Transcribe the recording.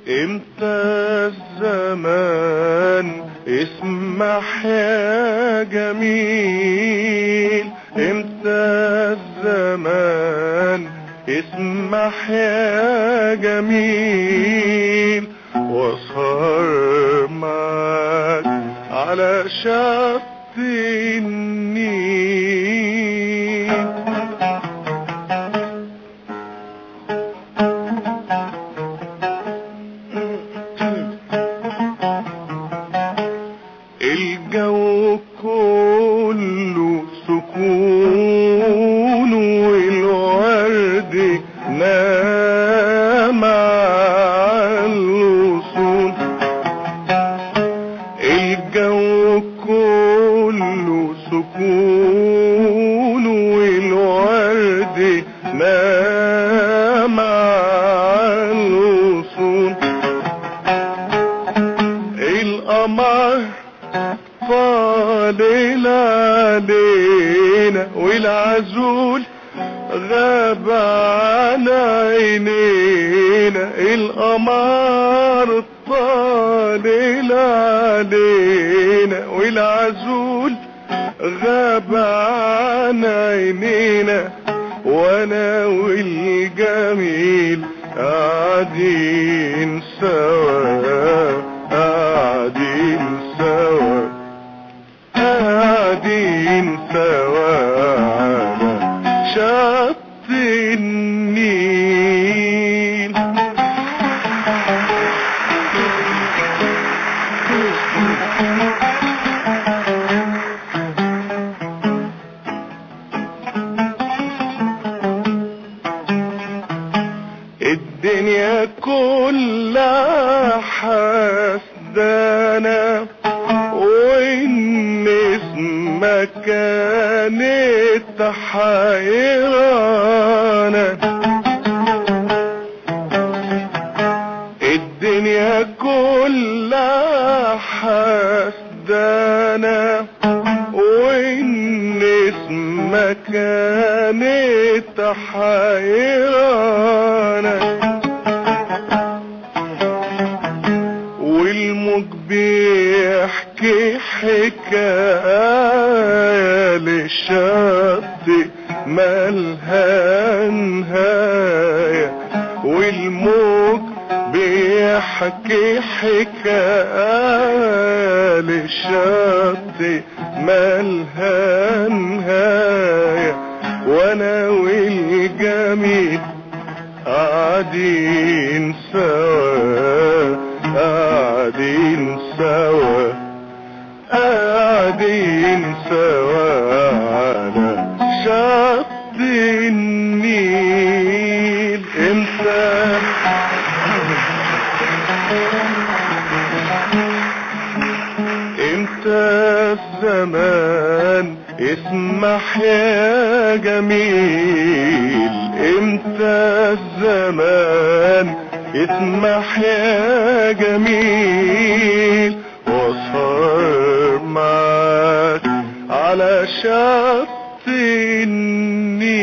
امتى الزمان اسمح يا جميل امتى الزمان اسمح يا جميل واسهر معاك على شط النيل الجو كله سكون والورد نام على الغصون الجو كله سكون والورد نام على الغصون القمر فاضل علينا والعزول غاب عن عينينا القمر طالع علينا والعزول غاب عن عينينا وانا والجميل قاعدين سوا قاعدين سوا قاعدين سوا على شط النيل الدنيا كلها حسدانة والنسمة كانت حيرانة الدنيا كلها حسدانة والنسمة كانت حيرانة والموج بيحكي حكاية للشط مالها نهاية والموج بيحكي حكاية للشط مالها نهاية وانا والجميل قاعدين سوا قاعدين سوا قاعدين سوا على شط النيل امتى امتى الزمان اسمح يا جميل امتى الزمان اسمح يا جميل واسهر معاك على شط النيل